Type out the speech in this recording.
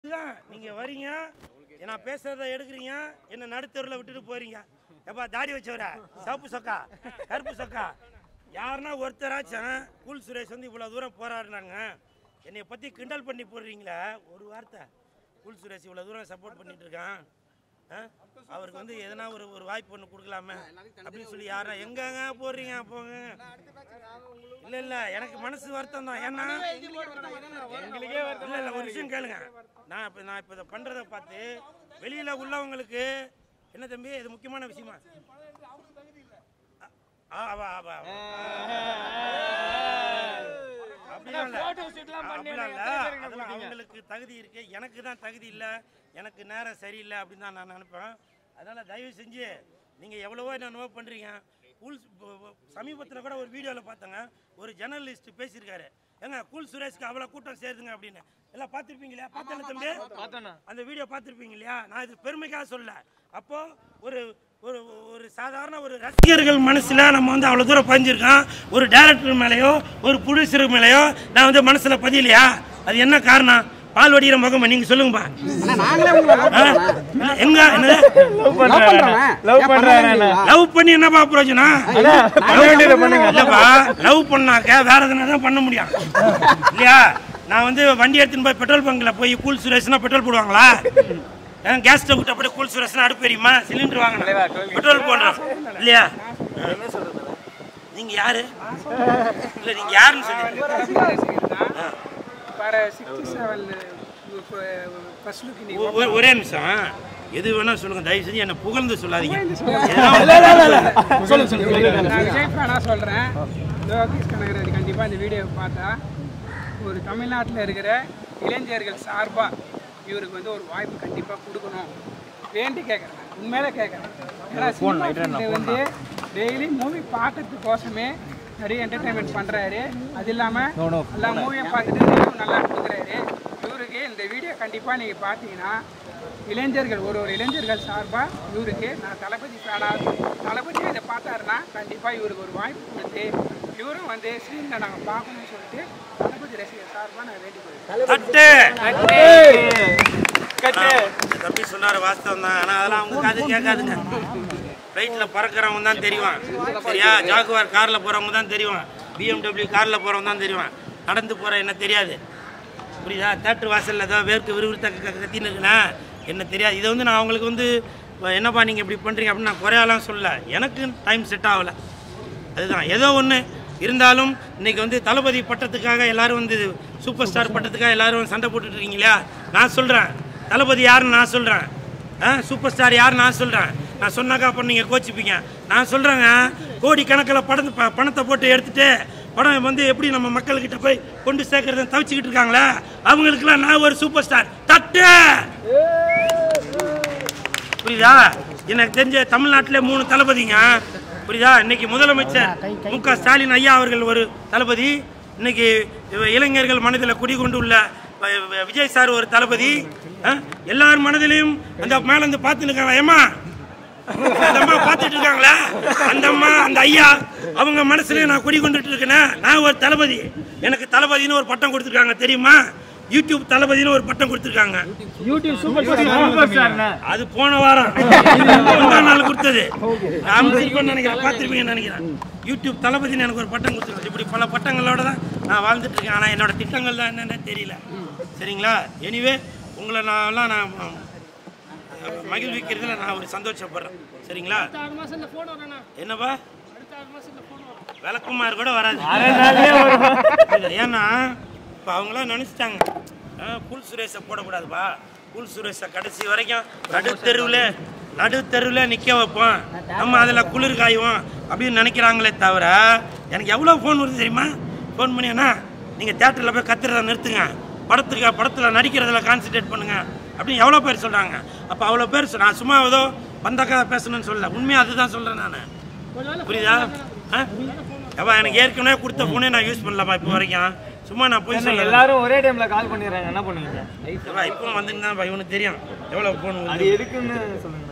இதுதான் நீங்க வரீங்க நான் பேசுறத எடுக்கிறீங்க என்ன நடுத்தருவில் விட்டுட்டு போறீங்க எப்பா தாடி வச்சவரா சவுப்பு சொக்கா கருப்பு சொக்கா யாருன்னா ஒருத்தராச்சும் கூல் சுரேஷ் வந்து இவ்வளோ தூரம் போராடினாங்க என்னை பற்றி கிண்டல் பண்ணி போடுறீங்களே ஒரு வார்த்தை கூல் சுரேஷ் இவ்வளோ தூரம் சப்போர்ட் பண்ணிட்டு இருக்கான் ஆ? அவருக்கு வந்து எதனா ஒரு ஒரு வாய்ப்பு ஒன்று கொடுக்கலாமே அப்படின்னு சொல்லி யாரா எங்கங்க போடுறீங்க போங்க இல்ல இல்ல எனக்கு மனசு வருத்தம் தான் ஏன்னா எங்களுக்கே இல்ல இல்ல ஒரு விஷயம் கேளுங்க நான் இப்ப நான் இப்ப இதை பண்றதை பார்த்து வெளியில உள்ளவங்களுக்கு என்ன தம்பி இது முக்கியமான விஷயமா ஆ, அவ, அவ, அவ. அப்படிலாம் இல்ல. அப்படிலாம் இல்ல. அதெல்லாம் அவங்களுக்கு தகுதி இருக்கு எனக்கு தான் தகுதி இல்ல எனக்கு நேரம் சரியில்லை அப்படின்னு தான் நான் நினைப்பேன் அதனால தயவு செஞ்சு நீங்க எவ்வளவோ என்ன நோட் பண்றீங்க கூல் சமீபத்தில் கூட ஒரு வீடியோவில் பார்த்தேங்க ஒரு ஜெர்னலிஸ்ட் பேசியிருக்காரு ஏங்க கூல் சுரேஷ்க்கு அவ்வளோ கூட்டம் சேருதுங்க அப்படின்னு எல்லாம் பார்த்துருப்பீங்களா பார்த்தல தம்பி அந்த வீடியோ பார்த்துருப்பீங்க இல்லையா நான் இது பெருமைக்காக சொல்ல அப்போ ஒரு ஒரு ஒரு சாதாரண ஒரு ரசிகர்கள் மனசுல நம்ம வந்து அவ்வளவு தூரம் பதிஞ்சிருக்கோம் ஒரு டைரக்டர் மேலேயோ ஒரு ப்ரொடியூசர் மேலேயோ நான் வந்து மனசுல பதியலையா அது என்ன காரணம் பால் வடிகிற முகமா நீங்க சொல்லுங்கப்பா ஆ? எங்க என்னது லவ் பண்ணி என்னப்பா பிரயோஜனம் இல்லப்பா லவ் பண்ணாக்க வேற எதுனா தான் பண்ண முடியும் இல்லையா நான் வந்து வண்டி எடுத்துன்னு போய் பெட்ரோல் பங்க்ல போய் கூல் சுரேஷ்னா பெட்ரோல் போடுவாங்களா ஏன் கேஸ் ஸ்டவ் விட்டு அப்படியே கூல் சுரேஷ்னா அடுப்பு எரியுமா சிலிண்டர் வாங்கணும் பெட்ரோல் போடுறோம் இல்லையா நீங்க யாரு இல்ல நீங்க யாருன்னு சொல்லி வர சிக்ஸ்டி செவன் ஃபர்ஸ்ட் லுக் நீ ஒ- ஒ- ஒரே நிமிஷம் எது வேணா சொல்லுங்க தயவு செஞ்சு என்ன புகழ்ந்து சொல்லாதீங்க நான் விஜய் ஃபேனா சொல்கிறேன் லோகேஷ் கனகராஜ் கண்டிப்பாக இந்த வீடியோவை பார்த்தா ஒரு தமிழ்நாட்டில் இருக்கிற இளைஞர்கள் சார்பாக இவருக்கு வந்து ஒரு வாய்ப்பு கண்டிப்பாக கொடுக்கணும் வேண்டி கேட்குறேன் உண்மையில கேட்குறேன் ஏன்னா சினிமா field வந்து டெய்லி மூவி பார்க்கறதுக்கோசமே நிறைய என்டர்டைன்மெண்ட் பண்ணுறாரு அது இல்லாமல் எல்லா மூவியும் பார்த்துட்டு review நல்லா கொடுக்குறாரு இவருக்கு இந்த வீடியோ கண்டிப்பாக நீங்கள் பார்த்தீங்கன்னா இளைஞர்கள் ஒரு ஒரு இளைஞர்கள் சார்பாக இவருக்கு நான் தளபதி ஃபேனாக தளபதி இதை பார்த்தாருன்னா கண்டிப்பாக இவருக்கு ஒரு வாய்ப்பு கொடுத்து இவரும் வந்து ஸ்க்ரீனில் நாங்கள் பார்க்கணும்னு சொல்லிட்டு தளபதி ரசிகர் சார்பாக நான் வேண்டிக் தட்டு இந்த தம்பி சொன்னாரு வாஸ்தவம் தான் ஆனா அதெல்லாம் அவங்க காது கேட்காதுங்க ஃப்ளைட்ல பறக்கிறவங்க தான் தெரியும் சரியா ஜாகுவார் கார்ல போறவங்க தான் தெரியும் பிஎம்டபிள்யூ கார்ல போறவங்க தான் தெரியும் நடந்து போற என்ன தெரியாது புரியுதா தேட்டர் வாசல்ல ஏதோ வேர்க்கு விறுவிறுத்த கத்தின்னு இருக்குன்னா என்ன தெரியாது இதை வந்து நான் அவங்களுக்கு வந்து இப்ப என்னப்பா நீங்கள் இப்படி பண்ணுறீங்க அப்படின்னு நான் குறையாலாம் சொல்லல எனக்கு டைம் செட் ஆகலை அதுதான் ஏதோ ஒன்று இருந்தாலும் இன்னைக்கு வந்து தளபதி பட்டத்துக்காக எல்லாரும் வந்து சூப்பர் ஸ்டார் பட்டத்துக்காக எல்லாரும் சண்டை போட்டுட்டு இருக்கீங்க இல்லையா நான் சொல்கிறேன் தளபதி யாருன்னு நான் சொல்கிறேன் ஆ சூப்பர் ஸ்டார் யாருன்னு நான் சொல்கிறேன் நான் சொன்னாக்கா அப்புறம் நீங்கள் கோச்சிப்பீங்க நான் சொல்கிறேங்க கோடி கணக்கில் படம் ப- பணத்தை போட்டு எடுத்துட்டு படம் வந்து எப்படி நம்ம மக்கள்கிட்ட போய் கொண்டு சேர்க்கறத தவிச்சுக்கிட்டு இருக்காங்களே அவங்களுக்குலாம் நான் ஒரு சூப்பர் ஸ்டார் தட்டு புரியுதா எனக்கு தெரிஞ்ச தமிழ்நாட்டிலே மூணு தளபதிங்க புரியுதா இன்னைக்கு முதலமைச்சர் மு க ஸ்டாலின் ஐயா அவர்கள் ஒரு தளபதி இன்னைக்கு இவ- இளைஞர்கள் மனதில் குடிகொண்டு உள்ள வ- வ- விஜய் சார் ஒரு தளபதி ஆ? எல்லார் மனதிலையும் அந்த மேல இருந்து பார்த்துட்டு இருக்காங்க ஏமா அந்த அம்மா பார்த்துட்டு இருக்காங்களா அந்த அம்மா அந்த ஐயா அவங்க மனசுலயும் நான் குடி கொண்டுட்டு இருக்கேனே நான் ஒரு தளபதி எனக்கு தளபதினு ஒரு பட்டம் கொடுத்துருக்காங்க தெரியுமா யூடியூப் தளபதினு ஒரு பட்டம் கொடுத்துருக்காங்க அது போன வாரம் முந்தா நாள் கொடுத்தது அமைச்சிருக்கோம்னு நினைக்கிறேன் பார்த்துருப்பீங்கன்னு நினைக்கிறேன் யூடியூப் தளபதினு எனக்கு ஒரு பட்டம் கொடுத்துருக்கு இப்படி பல பட்டங்களோட தான் நான் வாழ்ந்துட்டு இருக்கேன் ஆனால் என்னோட திட்டங்கள் தான் என்னன்னு தெரியல சரிங்களா எனிவே உங்களை நான்லாம் நான் அஹ், மகிழ்விக்கிறதுல நான் ஒரு சந்தோஷப்படுறேன் சரிங்களா என்னப்பா விளக்குமாறு கூட வராது ஏன்னா இப்போ அவங்களாம் நினச்சிட்டாங்க புல் சுரேஷை போடக்கூடாதுப்பா புல் சுரேஷை கடைசி வரைக்கும் நடுத்தெருவில் நடுத்தெருவில் நிற்க வைப்போம் நம்ம அதில் குளிர் காயுவோம் அப்படின்னு நினைக்கிறாங்களே தவிர எனக்கு எவ்வளோ ஃபோன் வருது தெரியுமா ஃபோன் பண்ணி அண்ணா நீங்கள் தேட்டரில் போய் கத்துறத நிறுத்துங்க படத்துக்கு படத்தில் நடிக்கிறதுல கான்சென்ட்ரேட் பண்ணுங்க அப்படின்னு எவ்வளோ பேர் சொல்கிறாங்க அப்போ அவ்வளோ பேர் சொ- நான் சும்மா ஏதோ வந்தாக்கா பேசணும்னு சொல்லல உண்மையாக அதுதான் சொல்கிறேன் நான் புரியுதா ஆ அப்பா எனக்கு ஏற்கனவே கொடுத்த ஃபோனே நான் யூஸ் பண்ணலப்பா இப்போ வரைக்கும் சும்மா நான் போய் சொல்ல எல்லாரும் ஒரே டைம்ல கால் பண்ணிடுறாங்க என்ன பண்ணுவீங்க இப்போ வந்துட்டு தான் இவனுக்கு தெரியும் எவ்வளோ ஃபோன் அது எதுக்குன்னு சொல்லுங்க